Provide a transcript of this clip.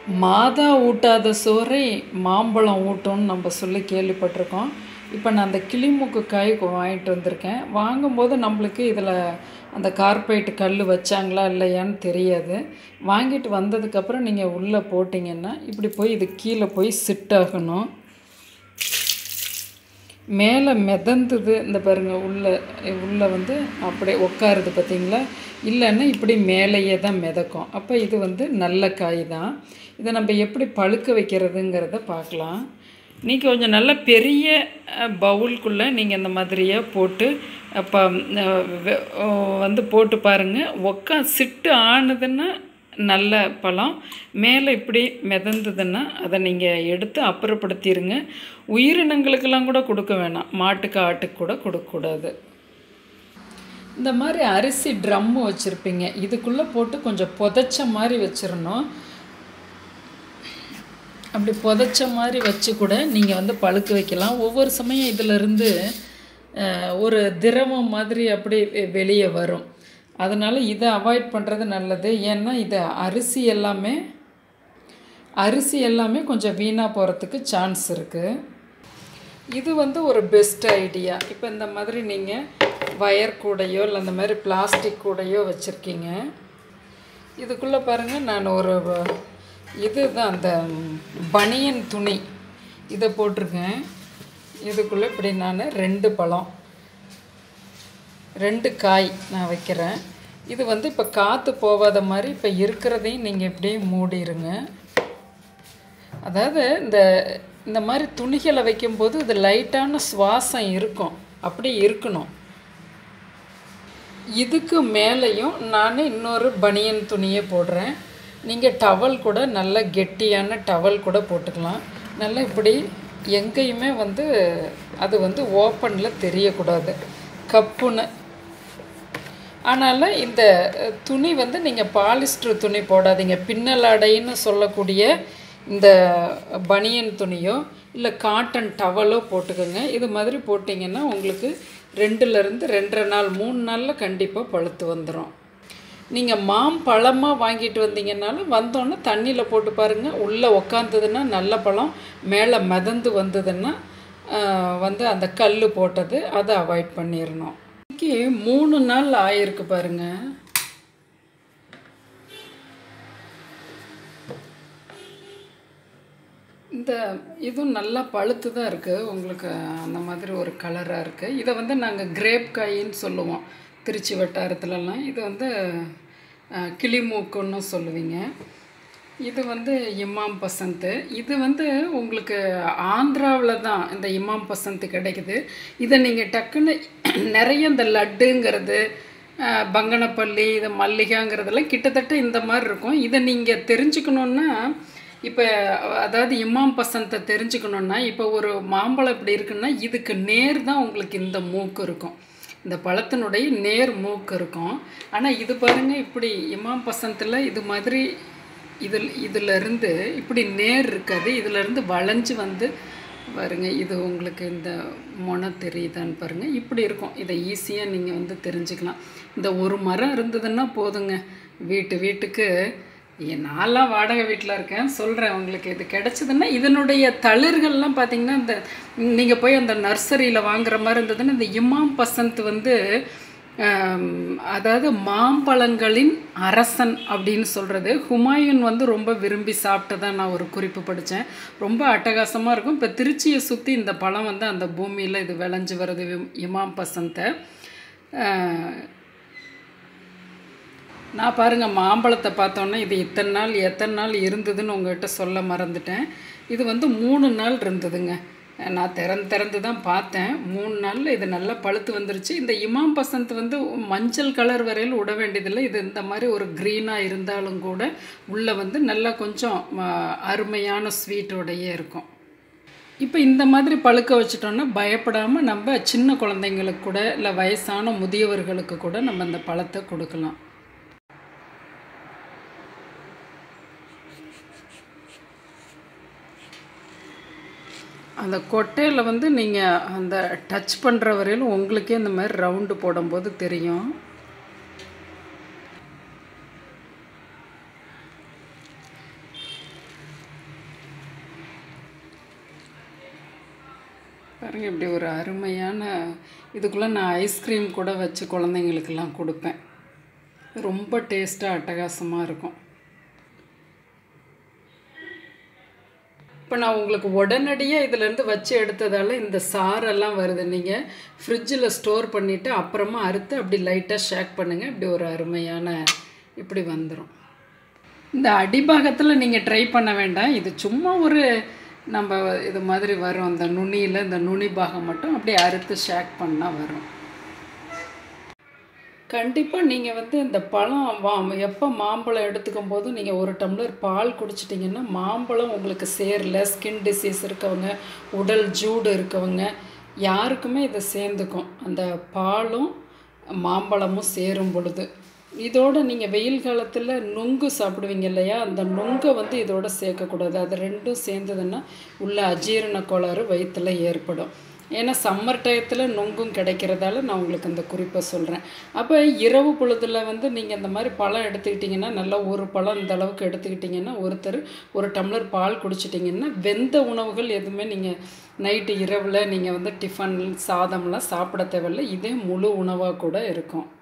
மாதா ஊட்டாத சோறை மாம்பழம் ஊட்டும்னு நம்ம சொல்லி கேள்விப்பட்டிருக்கோம் இப்போ நான் அந்த கிளிமூக்கு காய் கொ- வாங்கிட்டு வந்திருக்கேன் வாங்கும்போது நம்மளுக்கு இதில் அந்த கார்பைட் கல் வச்சாங்களா இல்லையான்னு தெரியாது வாங்கிட்டு வந்ததுக்கப்புறம் நீங்கள் உள்ளே போட்டிங்கன்னா இப்படி போய் இது கீழே போய் சிட் ஆகணும் மேலே மிதந்துது இந்த பாருங்க உள்ள உள்ள வந்து அப்படியே உட்காருது பார்த்தீங்களா இல்லைன்னா இப்படி மேலேயே தான் மிதக்கும் அப்போ இது வந்து நல்ல காய் தான் இதை நம்ம எப்படி பழுக்க வைக்கிறதுங்கிறத பார்க்கலாம் நீங்கள் கொஞ்சம் நல்ல பெரிய பவுல்குள்ளே நீங்கள் இந்த மாதிரியே போட்டு அப்போ வந்து போட்டு பாருங்கள் உக்கா சிட்டு ஆணுதுன்னா நல்ல பழம் மேலே இப்படி மிதந்ததுன்னா அதை நீங்கள் எடுத்து அப்புறப்படுத்திடுங்க உயிரினங்களுக்கெல்லாம் கூட கொடுக்க வேணாம் மாட்டுக்கு ஆட்டுக்கு கூட கொடுக்கக்கூடாது இந்த மாதிரி அரிசி ட்ரம்மு வச்சுருப்பீங்க இதுக்குள்ளே போட்டு கொஞ்சம் புதைச்ச மாதிரி வச்சிடணும் அப்படி புதைச்ச மாதிரி வச்சு கூட நீங்கள் வந்து பழுக்க வைக்கலாம் ஒவ்வொரு சமயம் இதிலிருந்து அஹ், ஒரு திரவம் மாதிரி அப்படி வெ- வெளியே வரும் அதனால் இதை அவாய்ட் பண்ணுறது நல்லது ஏன்னா இது அரிசி எல்லாமே அரிசி எல்லாமே கொஞ்சம் வீணாக போகிறதுக்கு சான்ஸ் இருக்குது இது வந்து ஒரு பெஸ்ட் ஐடியா இப்போ இந்த மாதிரி நீங்கள் வயர் கூடையோ இல்லை அந்த மாதிரி பிளாஸ்டிக் கூடையோ வச்சுருக்கீங்க இதுக்குள்ளே பாருங்கள் நான் ஒரு வ- இது தான் அந்த ம், பனியன் துணி இதை போட்டிருக்கேன் இதுக்குள்ளே இப்படி நான் ரெண்டு பழம் ரெண்டு காய் நான் வைக்கிறேன் இது வந்து இப்போ காற்று போகாத மாதிரி இப்போ இருக்கிறதையும் நீங்கள் இப்படியே மூடிடுங்க அதாவது இந்த இந்த மாதிரி துணிகளை வைக்கும்போது இது லைட்டான சுவாசம் இருக்கும் அப்படி இருக்கணும் இதுக்கு மேலேயும் நான் இன்னொரு பனியன் துணியை போடுறேன் நீங்கள் டவல் கூட நல்ல கெட்டியான டவல் கூட போட்டுக்கலாம் நல்லா இப்படி எங்கேயுமே வந்து அது வந்து ஓப்பனில் தெரியக்கூடாது கப்புன்னு ஆனாலும் இந்த அஹ், துணி வந்து நீங்கள் பாலிஸ்டர் துணி போடாதீங்க பின்னல் அடைன்னு சொல்லக்கூடிய இந்த பனியன் துணியோ இல்லை காட்டன் டவலோ போட்டுக்கோங்க இது மாதிரி போட்டிங்கன்னா உங்களுக்கு ரெண்டுலேருந்து ரெண்டரை நாள் மூணு நாளில் கண்டிப்பாக பழுத்து வந்துடும் நீங்கள் மாம்பழமாக வாங்கிட்டு வந்தீங்கன்னாலும் வந்தோன்னே தண்ணியில் போட்டு பாருங்கள் உள்ளே உக்காந்ததுன்னா நல்ல பழம் மேலே மிதந்து வந்ததுன்னா ஆஹ், வந்து அந்த கல் போட்டது அதை அவாய்ட் பண்ணிடணும் இன்னைக்கு மூணு நாள் ஆயிருக்கு பாருங்க இந்த இதுவும் நல்லா பழுத்து தான் இருக்குது உங்களுக்கு அந்த மாதிரி ஒரு கலராக இருக்குது இதை வந்து நாங்கள் கிரேப் காயின்னு சொல்லுவோம் திருச்சி வட்டாரத்துலலாம் இது வந்து அஹ், கிளிமூக்குன்னு சொல்லுவீங்க இது வந்து இமாம் பசந்த் இது வந்து உங்களுக்கு ஆந்திராவில் தான் இந்த இமாம் பசந்த் கிடைக்குது இதை நீங்கள் டக்குன்னு நிறைய இந்த லட்டுங்கிறது அஹ், பங்கனப்பள்ளி இது மல்லிகாங்கிறதெல்லாம் கிட்டத்தட்ட இந்த மாதிரி இருக்கும் இதை நீங்கள் தெரிஞ்சுக்கணுன்னா இப்போ அதாவது இமாம் பசந்தை தெரிஞ்சுக்கணுன்னா இப்போ ஒரு மாம்பழம் இப்படி இருக்குன்னா இதுக்கு நேர் தான் உங்களுக்கு இந்த மூக்கு இருக்கும் இந்த பழத்தினுடைய நேர் மூக்கு இருக்கும் ஆனால் இது பாருங்கள் இப்படி இமாம் பசந்தில் இது மாதிரி இதில் இதிலிருந்து இப்படி நேர் இருக்காது இதிலிருந்து வளைஞ்சு வந்து பாருங்க இது உங்களுக்கு இந்த மொனை தெரியுதான்னு பாருங்கள் இப்படி இருக்கும் இதை ஈஸியாக நீங்கள் வந்து தெரிஞ்சுக்கலாம் இந்த ஒரு மரம் இருந்ததுன்னா போதுங்க வீட்டு வீட்டுக்கு ஏ, நான்லாம் வாடகை வீட்டில் இருக்கேன் சொல்கிறேன் உங்களுக்கு இது கிடச்சிதுன்னா இதனுடைய தளிர்கள்லாம் பார்த்தீங்கன்னா இந்த நீங்கள் போய் அந்த நர்சரியில் வாங்குற மாதிரி இருந்ததுன்னா இந்த இமாம் பசந்த் வந்து ஆம், அதாவது மாம்பழங்களின் அரசன் அப்படின்னு சொல்கிறது ஹுமாயூன் வந்து ரொம்ப விரும்பி சாப்பிட்டதா நான் ஒரு குறிப்பு படித்தேன் ரொம்ப அட்டகாசமாக இருக்கும் இப்போ திருச்சியை சுற்றி இந்த பழம் வந்து அந்த பூமியில் இது விளைஞ்சு வருது இம்- இமாம் பசந்தை ஆஹ், நான் பாருங்க மாம்பழத்தை பார்த்தோன்னே இது இத்தனை நாள் எத்தனை நாள் இருந்ததுன்னு உங்கள்கிட்ட சொல்ல மறந்துட்டேன் இது வந்து மூணு நாள் இருந்ததுங்க நான் திறந்து திறந்து தான் பார்த்தேன் மூணு நாளில் இது நல்லா பழுத்து வந்துருச்சு இந்த இமாம் பசந்த் வந்து மஞ்சள் கலர் வரையில் விட வேண்டியதில்லை இது இந்த மாதிரி ஒரு க்ரீனாக இருந்தாலும் கூட உள்ளே வந்து நல்லா கொஞ்சம் ஆ, அருமையான ஸ்வீட்டோடையே இருக்கும் இப்போ இந்த மாதிரி பழுக்க வச்சிட்டோன்னா பயப்படாமல் நம்ம சின்ன குழந்தைங்களுக்கு கூட இல்லை வயசான முதியவர்களுக்கு கூட நம்ம இந்த பழத்தை கொடுக்கலாம் அந்த கொட்டையில் வந்து நீங்கள் அந்த டச் பண்ணுற வரையிலும் உங்களுக்கே இந்த மாதிரி ரவுண்டு போடும்போது தெரியும் பாருங்க இப்படி ஒரு அருமையான இதுக்குள்ளே நான் ஐஸ்கிரீம் கூட வச்சு குழந்தைங்களுக்கெல்லாம் கொடுப்பேன் ரொம்ப டேஸ்ட்டாக அட்டகாசமாக இருக்கும் இப்போ நான் உங்களுக்கு உடனடியாக இதிலேருந்து வச்சு எடுத்ததால் இந்த சாரெல்லாம் வருது நீங்கள் ஃப்ரிட்ஜில் ஸ்டோர் பண்ணிவிட்டு அப்புறமா அறுத்து அப்படி லைட்டாக ஷேக் பண்ணுங்கள் இப்படி ஒரு அருமையான இப்படி வந்துடும் இந்த அடிபாகத்தில் நீங்கள் ட்ரை பண்ண வேண்டாம் இது சும்மா ஒரு நம்ம இது மாதிரி வரும் அந்த நுனியில் இந்த நுனி பாகம் மட்டும் அப்படியே அறுத்து ஷேக் பண்ணால் வரும் கண்டிப்பாக நீங்கள் வந்து இந்த பழம் வா எப்போ மாம்பழம் எடுத்துக்கும் போது நீங்கள் ஒரு டம்ளர் பால் குடிச்சிட்டிங்கன்னா மாம்பழம் உங்களுக்கு சேரல ஸ்கின் டிசீஸ் இருக்கவங்க உடல் ஜூடு இருக்கவங்க யாருக்குமே இதை சேர்ந்துக்கும் அந்த பாலும் மாம்பழமும் சேரும் பொழுது இதோட நீங்கள் வெயில் காலத்தில் நுங்கு சாப்பிடுவீங்க இல்லையா அந்த நுங்கை வந்து இதோட சேர்க்கக்கூடாது அது ரெண்டும் சேர்ந்ததுன்னா உள்ள அஜீரண கோளாறு வயிற்றில் ஏற்படும் ஏன்னா சம்மர் டயத்தில் நொங்கும் கிடைக்கிறதால நான் உங்களுக்கு இந்த குறிப்பை சொல்கிறேன் அப்போ இரவு பொழுதில் வந்து நீங்கள் இந்த மாதிரி பழம் எடுத்துக்கிட்டிங்கன்னா நல்லா ஒரு பழம் இந்த அளவுக்கு எடுத்துக்கிட்டிங்கன்னா ஒருத்தர் ஒரு டம்ளர் பால் குடிச்சிட்டிங்கன்னா வெந்த உணவுகள் எதுவுமே நீங்கள் நைட்டு இரவில் நீங்கள் வந்து டிஃபன் சாதம்லாம் சாப்பிட தேவையில்லை இதே முழு உணவாக கூட இருக்கும்